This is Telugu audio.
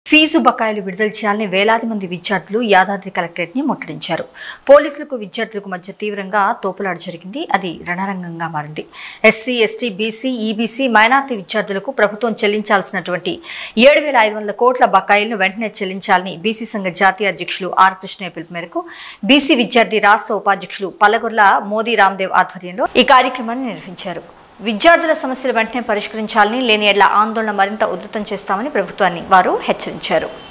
ఫీజు బకాయిలు విడుదల చేయాలని వేలాది మంది విద్యార్థులు యాదాద్రి కలెక్టరేట్ ని ముట్టడించారు పోలీసులకు విద్యార్థులకు మధ్య తీవ్రంగా తోపులాట జరిగింది అది రణరంగంగా మారింది SC ST BC EBC minority విద్యార్థులకు ప్రభుత్వం చెల్లించాల్సినటువంటి ఏడు వేల ఐదు వందల కోట్ల బకాయిలను వెంటనే చెల్లించాలని బీసీ సంఘ జాతీయ అధ్యక్షులు ఆర్ కృష్ణయ్య పిలుపు మేరకు బీసీ విద్యార్థి రాష్ట్ర ఉపాధ్యక్షులు పల్లగొర్ల మోదీ రామ్దేవ్ ఆధ్వర్యంలో ఈ కార్యక్రమాన్ని నిర్వహించారు విద్యార్థుల సమస్యలు వెంటనే పరిష్కరించాలని లేని ఎడ్ల ఆందోళన మరింత ఉధృతం చేస్తామని ప్రభుత్వాన్ని వారు హెచ్చరించారు